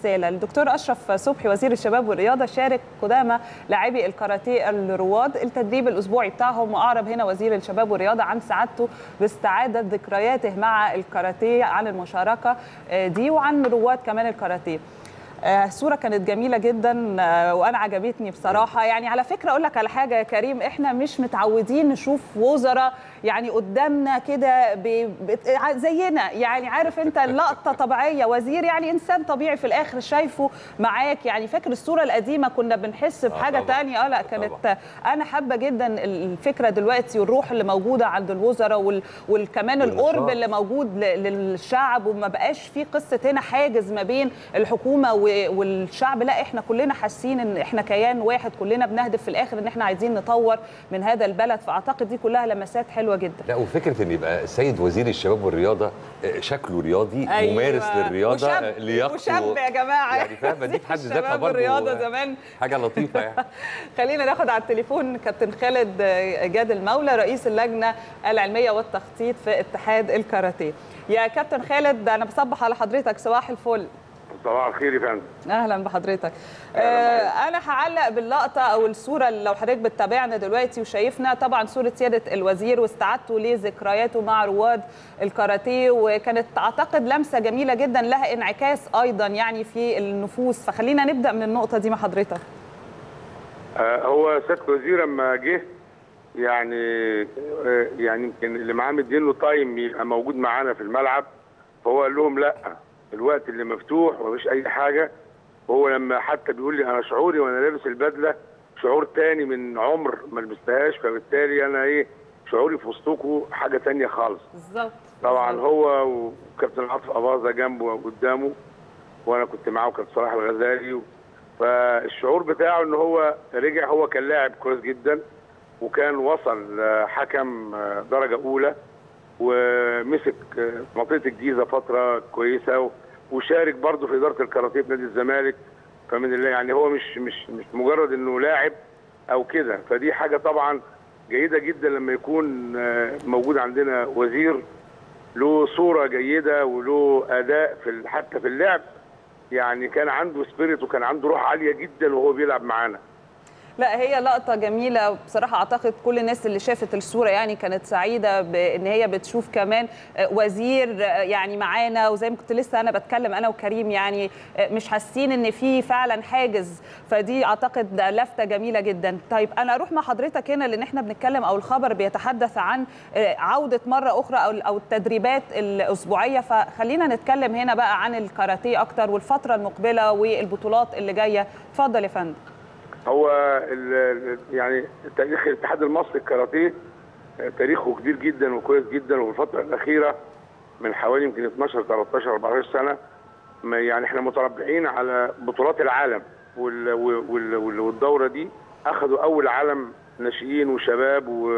رساله الدكتور اشرف صبحي وزير الشباب والرياضه شارك قدامى لاعبي الكاراتيه الرواد التدريب الاسبوعي بتاعهم واعرب هنا وزير الشباب والرياضه عن سعادته باستعاده ذكرياته مع الكاراتيه عن المشاركه دي وعن رواد كمان الكاراتيه الصوره كانت جميله جدا وانا عجبتني بصراحه يعني على فكره اقول لك على حاجه يا كريم احنا مش متعودين نشوف وزراء يعني قدامنا كده زينا يعني عارف انت اللقطه طبيعيه وزير يعني انسان طبيعي في الاخر شايفه معاك يعني فاكر الصوره القديمه كنا بنحس بحاجه آه ثانيه اه لا كانت طبعا. انا حابه جدا الفكره دلوقتي والروح اللي موجوده عند الوزراء وكمان القرب اللي موجود للشعب وما بقاش في قصه هنا حاجز ما بين الحكومه والشعب لا احنا كلنا حاسين ان احنا كيان واحد كلنا بنهدف في الاخر ان احنا عايزين نطور من هذا البلد فاعتقد دي كلها لمسات حلوه جدا لا وفكره ان يبقى السيد وزير الشباب والرياضه شكله رياضي أيوة. ممارس للرياضه وشاب لياقته وشاب يا جماعه يعني فاهمه دي في حد ذاتها برضه الرياضه زمان حاجه لطيفه يعني خلينا ناخد على التليفون كابتن خالد جاد المولى رئيس اللجنه العلميه والتخطيط في اتحاد الكاراتيه يا كابتن خالد انا بصبح على حضرتك صباح الفل صباح الخير يا فندم اهلا بحضرتك آه انا هعلق باللقطه او الصوره اللي لو حضرتك بتتابعنا دلوقتي وشايفنا طبعا صوره سياده الوزير واستعادته لذكرياته مع رواد الكاراتيه وكانت اعتقد لمسه جميله جدا لها انعكاس ايضا يعني في النفوس فخلينا نبدا من النقطه دي مع حضرتك آه هو سياده الوزير لما جه يعني آه يعني يمكن اللي معاه مدين له تايم يبقى موجود معانا في الملعب فهو قال لهم لا الوقت اللي مفتوح ومفيش اي حاجه وهو لما حتى بيقول لي انا شعوري وانا لابس البدله شعور تاني من عمر ما لبستهاش فبالتالي انا ايه شعوري في وسطكم حاجه تانية خالص بالظبط طبعا هو وكابتن عاطف اباظه جنبه وقدامه وانا كنت معاه وكابتن صلاح الغزالي فالشعور بتاعه ان هو رجع هو كان لاعب كويس جدا وكان وصل حكم درجه اولى ومسك منطقه الجيزه فتره كويسه وشارك برضه في اداره الكاراتيه في نادي الزمالك فمن الله يعني هو مش مش مش مجرد انه لاعب او كده فدي حاجه طبعا جيده جدا لما يكون موجود عندنا وزير له صوره جيده وله اداء في حتى في اللعب يعني كان عنده سبيريت وكان عنده روح عاليه جدا وهو بيلعب معانا لا هي لقطة جميلة بصراحة أعتقد كل الناس اللي شافت الصورة يعني كانت سعيدة بإن هي بتشوف كمان وزير يعني معانا وزي ما كنت لسه أنا بتكلم أنا وكريم يعني مش حاسين إن في فعلا حاجز فدي أعتقد لفتة جميلة جدا طيب أنا أروح مع حضرتك هنا لأن إحنا بنتكلم أو الخبر بيتحدث عن عودة مرة أخرى أو أو التدريبات الأسبوعية فخلينا نتكلم هنا بقى عن الكاراتيه أكتر والفترة المقبلة والبطولات اللي جاية اتفضل يا فندم هو يعني تاريخ الاتحاد المصري الكاراتيه تاريخه كبير جدا وكويس جدا وفي الفتره الاخيره من حوالي يمكن 12 13 14 سنه يعني احنا متربعين على بطولات العالم والدوره دي اخذوا اول عالم ناشئين وشباب و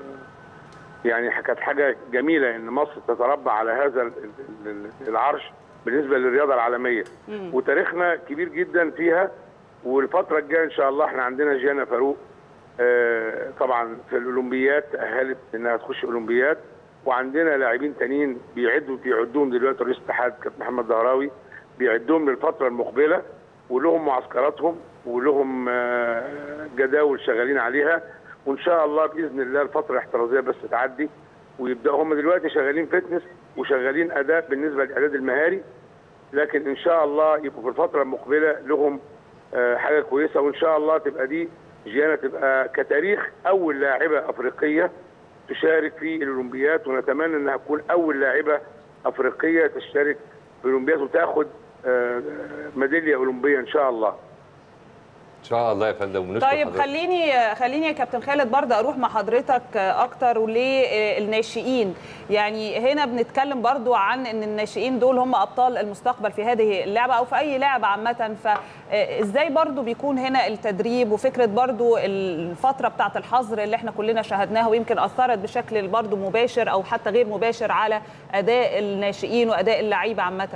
يعني كانت حاجه جميله ان مصر تتربع على هذا العرش بالنسبه للرياضه العالميه وتاريخنا كبير جدا فيها والفتره الجايه ان شاء الله احنا عندنا جيانا فاروق آه طبعا في الاولمبيات تاهلت انها تخش اولمبيات وعندنا لاعبين تانيين بيعدوا بيعدوهم دلوقتي رئيس الاتحاد كابتن محمد دهراوي بيعدهم للفتره المقبله ولهم معسكراتهم ولهم آه جداول شغالين عليها وان شاء الله باذن الله الفتره الاحترازيه بس تعدي ويبداوا هم دلوقتي شغالين فتنس وشغالين اداء بالنسبه للاعداد المهاري لكن ان شاء الله يبقوا في الفتره المقبله لهم حاجه كويسه وان شاء الله تبقى دي جيانا تبقى كتاريخ اول لاعبه افريقيه تشارك في الاولمبيات ونتمنى انها تكون اول لاعبه افريقيه تشترك في الاولمبيات وتاخد ميداليه اولمبيه ان شاء الله. ان شاء الله يا فندم ونشكر طيب حضرتك. خليني خليني يا كابتن خالد برضه اروح مع حضرتك اكتر وللناشئين يعني هنا بنتكلم برضه عن ان الناشئين دول هم ابطال المستقبل في هذه اللعبه او في اي لعبه عامه فازاي برضه بيكون هنا التدريب وفكره برضه الفتره بتاعه الحظر اللي احنا كلنا شاهدناها ويمكن اثرت بشكل برضه مباشر او حتى غير مباشر على اداء الناشئين واداء اللعيبه عامه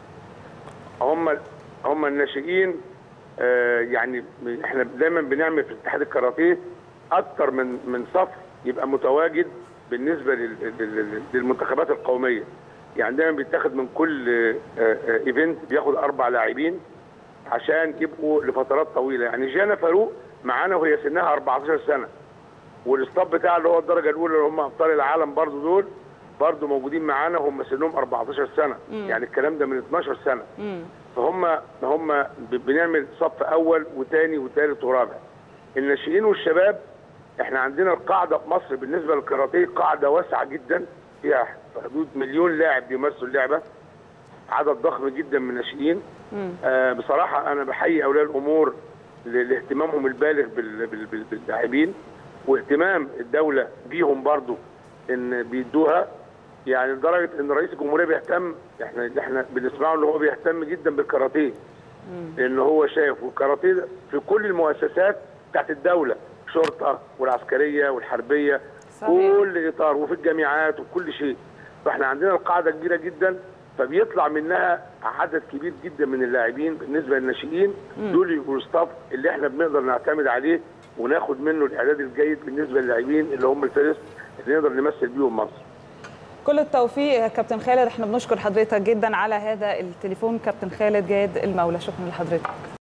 هم هم الناشئين آه يعني احنا دايما بنعمل في اتحاد الكاراتيه اكتر من من صف يبقى متواجد بالنسبه للمنتخبات القوميه يعني دايما بيتاخد من كل ايفنت بياخد اربع لاعبين عشان يبقوا لفترات طويله يعني جانا فاروق معانا وهي سنها 14 سنه والاستاف بتاع اللي هو الدرجه الاولى اللي هم ابطال العالم برضو دول برضو موجودين معانا هم سنهم 14 سنه مم. يعني الكلام ده من 12 سنه مم. فهم هم ب- بنعمل صف اول وثاني وثالث ورابع الناشئين والشباب احنا عندنا القاعده في مصر بالنسبه للكاراتيه قاعده واسعه جدا فيها في حدود مليون لاعب بيمارسوا اللعبه عدد ضخم جدا من الناشئين مم. آه بصراحه انا بحيي اولياء الامور ل- لاهتمامهم البالغ بال- بال- بال- باللاعبين واهتمام الدوله بيهم برضو ان بيدوها يعني لدرجه ان رئيس الجمهوريه بيهتم احنا احنا بنسمعه ان هو بيهتم جدا بالكاراتيه لان هو شايف والكاراتيه ده في كل المؤسسات بتاعت الدوله الشرطه والعسكريه والحربيه صحيح. كل اطار وفي الجامعات وكل شيء فاحنا عندنا القاعده كبيره جدا فبيطلع منها عدد كبير جدا من اللاعبين بالنسبه للناشئين دول يبقوا الستاف اللي احنا بنقدر نعتمد عليه وناخد منه الاعداد الجيد بالنسبه للاعبين اللي هم الفيرست اللي نقدر نمثل بيهم مصر كل التوفيق يا كابتن خالد احنا بنشكر حضرتك جدا على هذا التليفون كابتن خالد جاد المولى شكرا لحضرتك